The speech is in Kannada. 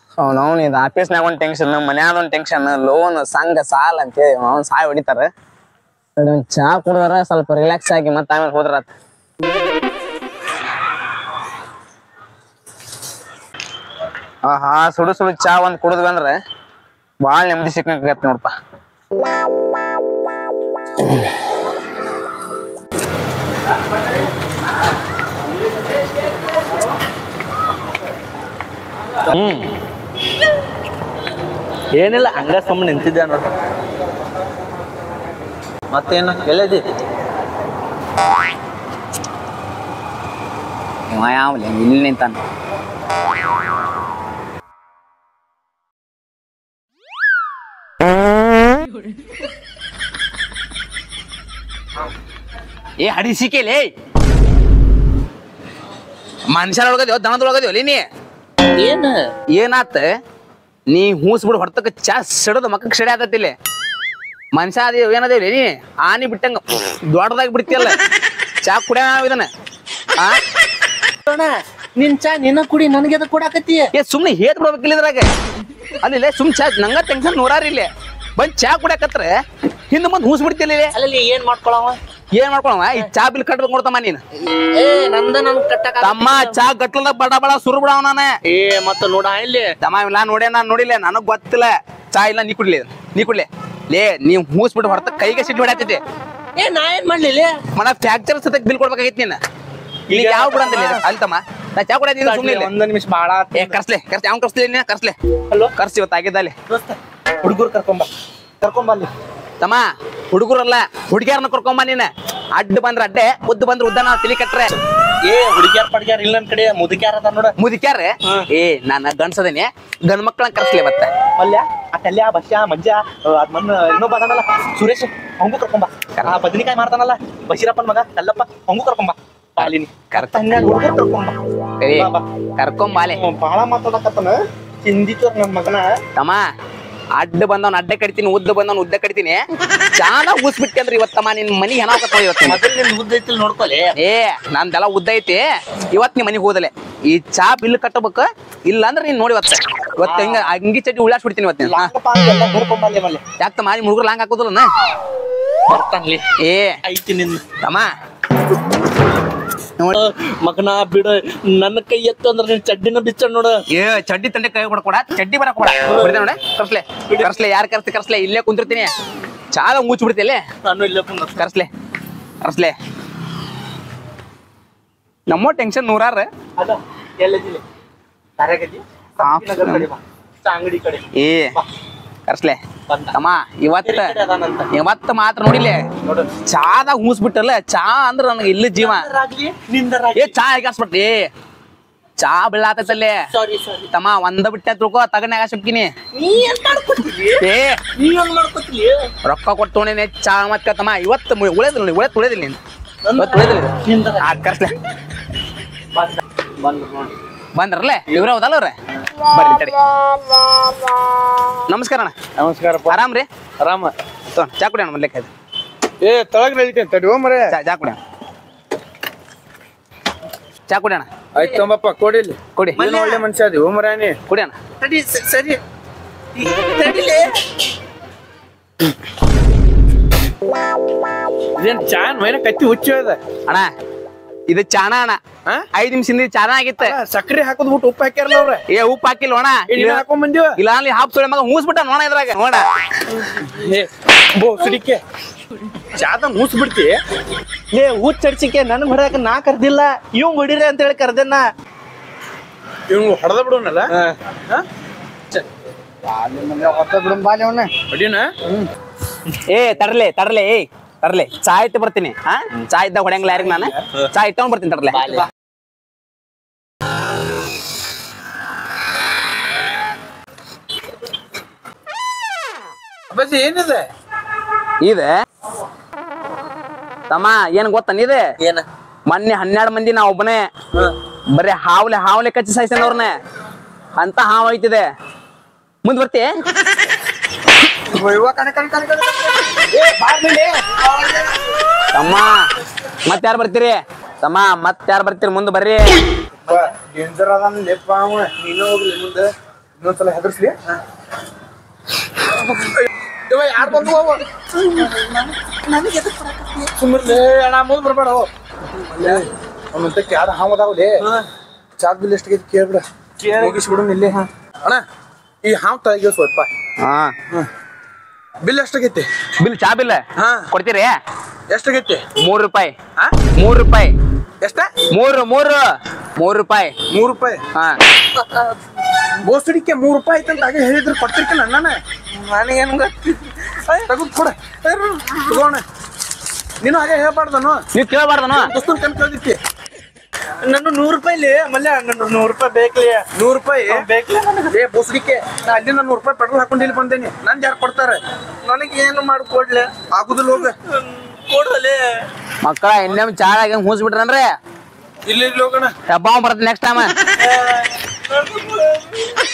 ಅವ್ನವ್ನು ಇದು ಆಫೀಸ್ನಾಗ ಒಂದು ಟೆನ್ಷನ್ ಮನ್ಯಾಗ ಒಂದು ಟೆನ್ಷನ್ ಲೋನ್ ಸಂಘ ಸಾಲ ಅಂತೇಳಿ ಅವ್ನು ಸಾಯ್ ಹೊಡಿತಾರ ಒಂದ್ ಚಾ ಕುಡ್ದಾರ ಸ್ವಲ್ಪ ರಿಲ್ಯಾಕ್ಸ್ ಆಗಿ ಮತ್ತೆ ಆಮೇಲೆ ಹೋದ್ರ ಆತ್. ಆಹಾ ಸುಡು ಸುಡು ಚಾ ಒಂದ್ ಕುಡಿದ್ವಿ ಅಂದ್ರೆ ಭಾಳ ನೆಮ್ಮದಿ ಸಿಕ್ಕಂಗತ್ ನೋಡಪ್ಪ ಏನಿಲ್ಲ ಹಂಗ ಸುಮ್ಮನೆ ನಿಂತಿದ್ದೆ ನೋಡ್ರಿ ಮತ್ತೇನು ಎಲ್ಲದಿ ಇವ ಯಾವ್ಲೆ ಇಲ್ಲಿ ನಿಂತಾನ ಏ ಹಡಿಸಿಕೆಲೇ ಮನುಷ್ಯರ ಒಳಗದ್ಯೋ ದನದೊಳಗದ್ಯೋ ನೀ ಏನು ಏನಾತ ನೀ ಹೂಸ್ ಬಿಡು ಹೊಡ್ತಕ್ಕ ಚಾ ಸಿಡದ ಮಕ್ಕಕ್ಕೆ ಸಿಡಿ ಆತತಿಲ್ಲ ಮನುಷ್ಯ ಅದೇ ಏನದೇವ್ಲಿ ನೀ ಆನಿ ಬಿಟ್ಟಂಗ ದೊಡ್ಡದಾಗಿ ಬಿಡ್ತಿಯಲ್ಲ ಚಾ ಕುಡಿಯ ಇದನ್ನ ಆ ನಿನ್ ಚಾ ನಿನ್ನ ಕುಡಿ ನನಗೆ ಅದು ಕೊಡಾಕತ್ತಿ ಏ ಸುಮ್ನೆ ಹೇತ್ ಬಿಡ್ಬೇಕಿಲ್ಲ ಇದ್ರಾಗ ಅಲ್ಲಿಲ್ಲ ಸುಮ್ ಚಾ ನಂಗ ಟೆನ್ಷನ್ ನೂರಾರು ಇಲ್ಲಿ ಬಂದ್ ಚಾ ಕುಡಿಯಕತ್ರ ಹಿಂದ ಮುಂದ್ ಹೂಸ್ ಬಿಡ್ತಿಲ್ಲ ಇಲ್ಲಿ. ಅಲ್ಲಿ ಏನ್ ಮಾಡ್ಕೊಳವ ಏನ್ ಮಾಡ್ಕೊಳವ ಈ ಚಾ ಬಿಲ್ ಕಟ್ಬೇಕು ನೋಡ್ತಮ್ಮ ನೀನ್ ಏ ನಂದ ನನ್ ಕಟ್ಟಕ ತಮ್ಮ ಚಾ ಗಟ್ಲದ ಬಡ ಬಡ ಸುರು ಬಿಡವ ನಾನ ಏ ಮತ್ತ ನೋಡ ಇಲ್ಲಿ ತಮ್ಮ ಇಲ್ಲ ನೋಡೇ ನಾನ್ ನೋಡಿಲ್ಲ ನನಗ್ ಗೊತ್ತಿಲ್ಲ ಚಾ ಇಲ್ಲ ನೀ ಕುಡ್ಲಿ ನೀ ಕುಡ್ಲಿ ಲೇ ನೀವ್ ಹೂಸ್ ಬಿಟ್ಟು ಹೊರತ ಕೈಗೆ ಸಿಟ್ಟು ಹೊಡ್ಯಾತೈತಿ ಏ ನಾ ಏನ್ ಮಾಡ್ಲಿಲ್ಲ ಮನ ಫ್ರಾಕ್ಚರ್ ಸತಕ್ ಬಿಲ್ ಕೊಡ್ಬೇಕಾಗಿತ್ತು ನೀನ್ ಈಗ ಯಾವ ಬಿಡಂದಿಲ್ಲ ಅಲ್ಲಿ ತಮ್ಮ ನಾ ಚಾ ಕುಡಿಯತ್ತಿದ್ದೆ ಸುಮ್ಮನೆ ಒಂದ್ ನಿಮಿಷ ಬಾಳ ಏ ಕರ್ಸ್ಲೆ ಕರ್ಸ್ ಅವ್ನ್ ಕರ್ಸ್ಲಿ ನೀನ್ ಕರ್ಸ್ಲೆ ಹಲೋ ಕರ್ಸಿ ಇವತ್ತು ಆಗಿದ್ದಲ್ಲಿ ದೋಸ್ತ ಹುಡುಗರು ಕರ್ಕೊಂಬ ಕರ್ಕೊಂಬ ಅಲ್ಲಿ ತಮ್ಮ ಹುಡುಗರಲ್ಲ ಹುಡುಗಿಯರ್ನ ಕರ್ಕೊಂಬ ನೀನ್ ಅಡ್ಡ ಬಂದ್ರ ಅಡ್ಡೆ ಉದ್ದ ಬಂದ್ರ ಉದ್ದ ನಾವು ತಲಿ ಕಟ್ರೆ ಏ ಹುಡುಗ್ಯಾರ ಪಡ್ಗ್ಯಾರ ಇಲ್ಲ ನನ್ ಕಡೆ ಮುದುಕ್ಯಾರ ಅದ ನೋಡ ಮುದಿಕ್ಯಾರ ಏ ನಾನು ಗಂಡ್ಸದೇನೆ ಗಂಡ್ ಮಕ್ಕಳನ್ನ ಕರ್ಸ್ಲಿ ಮತ್ತೆ ಮಲ್ಯ ಆ ಕಲ್ಯ ಬಸ್ಯ ಮಂಜ ಅದ್ ಮನ್ ಇನ್ನೊಬ್ಬ ಅದಾನಲ್ಲ ಸುರೇಶ್ ಅವಂಗೂ ಕರ್ಕೊಂಬ ಆ ಬದನಿಕಾಯಿ ಮಾಡ್ತಾನಲ್ಲ ಬಶೀರಪ್ಪನ್ ಮಗ ಕಲ್ಲಪ್ಪ ಅವಂಗೂ ಕರ್ಕೊಂಬ ಪಾಲಿನಿ ಕರ್ತ ಹನ್ನೆರಡು ಹುಡುಗರು ಕರ್ಕೊಂಬ ಏ ಬಾ, ಬಾ. ಕರ್ಕೊಂಬಾಲೆ ಅವ್ನ್ ಬಾಳ ಮಾತಾಡಕತ್ತನ ಚಿಂದಿತ್ತು ನನ್ ಮಗನ ತಮ್ಮ ಅಡ್ಡ ಬಂದವನ್ ಅಡ್ಡ ಕಡಿತೀನಿ ಉದ್ದ ಬಂದವನ್ ಉದ್ದ ಕಡಿತೀನಿ ಚಾನ ಊಸ್ಬಿಟ್ಟೆ ಅಂದ್ರೆ ಇವತ್ತಮ್ಮ ನಿನ್ ಮನಿ ಹೆಣ ಹೋಗತ್ತ ಇವತ್ತು ಮೊದಲ್ ನಿನ್ ಉದ್ದ ಐತಿಲ್ ನೋಡ್ಕೊಲೆ ಏ ನಂದೆಲ್ಲ ಉದ್ದ ಐತಿ ಇವತ್ ನೀ ಮನಿಗ್ ಹೋದಲೆ ಈ ಚಾ ಬಿಲ್ ಕಟ್ಟಬೇಕು ಇಲ್ಲ ಅಂದ್ರೆ ನೀನ್ ನೋಡಿ ಇವತ್ತ ಇವತ್ತು ಹಿಂಗ ಅಂಗಿ ಚಡ್ಡಿ ಉಳ್ಳಾಸ್ ಬಿಡ್ತೀನಿ ಇವತ್ತು ನೀನ್. ಹಾ. ಲಾಂಗಪ್ಪ ಅಂತೆಲ್ಲ ನೋಡ್ಕೊಂಬಲ್ಲೆ ಮಲ್ಯ ಯಾಕ್ ತಮ್ಮ ನಿಮ್ ಹುಡುಗರು ಲಾಂಗ್ ಹಾಕೋದಿಲ್ಲ ಬರ್ತಾನ್ಲಿ ಏ ಐತಿ ನಿನ್ ತಮ್ಮ ನೋಡ್ ಮಗನ ಬಿಡ ನನ್ನ ಕೈ ಎತ್ತು ಅಂದ್ರ ನಿನ್ ಚಡ್ಡಿನ ಬಿಚ್ಚ ನೋಡ ಏ ಚಡ್ಡಿ ತಂಡೆ ಕೈ ಬಿಡಕೊಡ ಚಡ್ಡಿ ಬರಕ್ ಕೊಡ ಬಿಡ್ದೆ ನೋಡ ಕರ್ಸ್ಲೆ ಕರ್ಸ್ಲೆ ಯಾರ್ ಕರ್ಸ್ತಿ ಕರ್ಸ್ಲೆ ಇಲ್ಲೇ ಕುಂತಿರ್ತೀನಿ ಚಾಲ ಮುಚ್ಚಿ ಬಿಡ್ತಿಲ್ಲ ನಾನು ಇಲ್ಲೇ ಕುಂದ್ರ ಕರ್ಸ್ಲೆ ಕರ್ಸ್ಲೆ ನಮ್ಮ ಟೆನ್ಷನ್ ನೂರಾರ ಅದ ಎಲ್ಲದಿಲ್ಲ ತಾರಾಗದಿ ನಗರ ಕಡೆ ಬಾ ಚಾ ಅಂಗಡಿ ಕಡೆ ಏ ಕರ್ಸ್ಲೆ ಬಂದ ತಮ್ಮ ಇವತ್ತ ಬೇರೆ ಕಡೆ ಅದಾನಂತ ಇವತ್ತ ಮಾತ್ರ ನೋಡಿಲೆ ನೋಡು ಚಾದಾಗ ಹೂಸ್ಬಿಟ್ಟಲ್ಲ ಚಾ ಅಂದ್ರ ನನಗೆ ಇಲ್ಲ ಜೀವ ನಿಂದರಾಗ್ಲಿ ಏ ನಿಂದರಾಗ್ಲಿ ಚಾ ಹೇಗಾಸ್ಬಿಟ್ ಏ ಚಾ ಬೀಳಾತೈತಲ್ಲೇ ಸಾರಿ ಸಾರಿ ತಮ್ಮ ಒಂದ ಬಿಟ್ಟೆ ತಿಳ್ಕೊ ತಗನ್ಯಾಗ ಸುಕ್ಕಿನಿ ನೀ ಏನ್ ಮಾಡ್ಕೊತಿಲಿ ಏ ನೀ ಏನ್ ಮಾಡ್ಕೊತಿಲಿ ರೊಕ್ಕ ಕೊಟ್ಟು ತೊಗೊಂಡೇನೆ ಚಾ ಮತ್ತೆ ತಮ್ಮ ಇವತ್ತು ಮು- ಉಳಿದಿಲ್ಲ ನೋಡಿ ಉಳಿದ್ ಉಳಿದಿಲ್ಲ ನೀನು ಇವತ್ತು ಉಳಿದಿಲ್ಲ ಇದು. ನಿಂದರ ಆ ಕರ್ಸ್ಲೆ ಬಂದ ಬಂದ್ರು ನೋಡಿ ಬಂದ್ರಲ್ಲೇ ಇವ್ರ ಹೌದಲ್ಲ ಅವ್ರೆ ಬರ್ಲಿ ತಡಿ ನಮಸ್ಕಾರ ಅಣ್ಣ ನಮಸ್ಕಾರಪ್ಪ ಆರಾಮ್ ರೀ ಆರಾಮ ತೊ ಚಾ ಕುಡಿಯೋಣ ಮೊದ್ಲೇಕ ಏ ತಳಗ್ ನಡೀತೇನೆ ತಡಿ ಮರೆ ಚಾ ಚಾ ಕುಡಿಯೋಣ ಚಾ ಕುಡಿಯೋಣ ಆಯ್ತು ತಂಬಪ್ಪ ಕೊಡಿಲಿ ಕುಡಿ ನೀನು ಒಳ್ಳೆ ಮನುಷ್ಯ ಅದಿ ಓಮರಾಣಿ ಕುಡಿಯೋಣ ತಡಿ ಸ- ಸರಿ ತಡಿಲೇ ಇದೇನ್ ಚಾನ್ ಮೈನ ಕತ್ತಿ ಹುಚ್ಚು ಅದ ಅಣ್ಣ ಇದು ಚಾಣ ಅಣ್ಣ ಹಾ? ಐದ್ ನಿಮಿಷದಿಂದ ಇದು ಚಾಣ ಆಗಿತ್ತ ಸಕ್ರಿ ಹಾಕೋದ್ ಬಿಟ್ಟು ಉಪ್ಪು ಹಾಕ್ಯಾರಲ್ಲ ಅವ್ರ ಏ ಉಪ್ಪು ಹಾಕಿಲ್ಲ ಅಣ್ಣ ನೀನ್ ಹಾಕೊಂಡ್ ಬಂದಿವ ಇಲ್ಲ ಅಲ್ಲಿ ಹಾಪ್ ಸುಳಿ ಮಗ ಮೂಸ್ಬಿಟ್ಟ ನೋಡ ಇದ್ರಾಗ ನೋಡ ಏ ಬೋ ಸುಡಿಕೆ ಚಾದ ಮೂಸ್ ಬಿಡ್ತಿ ಲೇ ಹುಚ್ಚ ಹಡ್ಸಿಕೆ ನನಗ್ ಹೊಡ್ಯಾಕ ನಾ ಕರ್ದಿಲ್ಲ ಇವಂಗ್ ಹೊಡಿರಿ ಅಂತ ಹೇಳಿ ಕರ್ದೆನ ಇವ್ನು ಹೊಡೆದ ಬಿಡೋನಲ್ಲ ಹೊಡಿನ ಏ ತರ್ಲೆ ತರ್ಲೆ ಏ ತರ್ಲೆ ಚಾ ಇಟ್ಟು ಬರ್ತೀನಿ ಹಾ ಚಾ ಇದ್ದಾಗ ಹೊಡೆಯಂಗಿಲ್ಲ ಯಾರಿಗ ನಾನು ಚಾ ಇಟ್ಕೊಂಡ್ ಬರ್ತೀನಿ ತರ್ಲೆ ಬಸ್ ಏನಿದೆ ಇದೆ ತಮ್ಮ ಏನ್ ಗೊತ್ತ ಇದೆ ಏನ ಮೊನ್ನೆ ಹನ್ನೆರಡು ಮಂದಿ ನಾ ಒಬ್ಬನೇ ಬರೀ ಹಾವ್ಲೆ ಹಾವ್ಲೆ ಕಚ್ಚಿ ಸಾಯ್ತಾನ ಅವ್ರನ್ನ ಅಂತ ಹಾವ್ ಐತಿದೆ ಮುಂದ್ ಬರ್ತಿ ತಮ್ಮ ಮತ್ ಯಾರು ಬರ್ತೀರಿ ತಮ್ಮ ಮತ್ ಯಾರು ಬರ್ತೀರಿ ಮುಂದ್ ಬರ್ರಿ ಡೇಂಜರ್ ಅದಾನ ಲೆಪ್ಪ ಅವ ನೀನು ಹೋಗ್ಲಿ ಮುಂದೆ ಇನ್ನೊಂದ್ಸಲ ಹೆದರ್ಸ್ಲಿ ಇವ ಯಾರು ಬಂದು ಅವ ಸುಮ್ಮನೆ ಅಣ್ಣ ಮುಂದೆ ಬರ್ಬೇಡ ಅವನಂತಕ್ಕೆ ಯಾರು ಹಾವದಾವಲೇ ಚಾಕ್ ಬಿಲ್ ಎಷ್ಟಾಗೈತಿ ಕೇಳ್ಬಿಡ ಮುಗಿಸ್ಬಿಡು ಇಲ್ಲಿ ಅಣ್ಣ ಈ ಹಾವ್ ತೆಗಿ ಸ್ವಲ್ಪ ಹಾ ಬಿಲ್ ಎಷ್ಟಾಗೈತಿ ಬಿಲ್ ಚಾ ಬಿಲ್ ಹಾ ಕೊಡ್ತೀರಿ ಎಷ್ಟಾಗೈತಿ ಮೂರು ರೂಪಾಯಿ ಹಾ ಮೂರು ರೂಪಾಯಿ ಎಷ್ಟ ಮೂರು ಮೂರು ಮೂರು ರೂಪಾಯಿ ಮೂರು ರೂಪಾಯಿ ಹಾ ಬೋಸಡಿಕೆ ಮೂರು ರೂಪಾಯಿ ಐತಂತ ಹಾಗೆ ಹೇಳಿದ್ರು ಕೊಡ್ತಿರ್ಕಿಲ್ಲ ನಾನು ನನಗೇನು ಗೊತ್ತು ತಗೊಂಡ್ ಕೊಡ ತಗೋಣ ನೀನು ಹಾಗೆ ಹೇಳ್ಬಾರ್ದನು ನೀವ್ ಕೇಳಬಾರ್ದನು ದೋಸ್ತನ ಕಣ್ ಕೇಳ್ದಿತ್ತಿ ನನ್ನ ನೂರು ರೂಪಾಯಿಲಿ ಮಲ್ಯ ನನ್ನ ನೂರು ರೂಪಾಯಿ ಬೇಕ್ಲಿ ನೂರು ರೂಪಾಯಿ ಬೇಕ್ಲಿ ಏ ಬೋಸಡಿಕೆ ನಾ ಅಲ್ಲಿ ನೂರು ರೂಪಾಯಿ ಪೆಟ್ರೋಲ್ ಹಾಕೊಂಡು ಇಲ್ಲಿ ಬಂದೇನಿ ನನ್ ಯಾರು ಕೊಡ್ತಾರೆ ನನಗೆ ಏನು ಮಾಡ್ಕೊಡ್ಲೆ ಆಗುದಿಲ್ಲ ಹೋಗ ಕೊಡಲೆ ಮಕ್ಕಳ ಇನ್ನೊಮ್ಮೆ ಚಾ ಆಗಿ ಹೂಸ್ ಬಿಟ್ರನ್ರಿ ಇಲ್ಲಿ ಇಲ್ಲಿ ಹೋಗೋಣ ಹಬ್ಬ ಬರ್ತದೆ ನೆಕ್ಸ್ಟ್ ಟೈಮ್ ನನಗೆ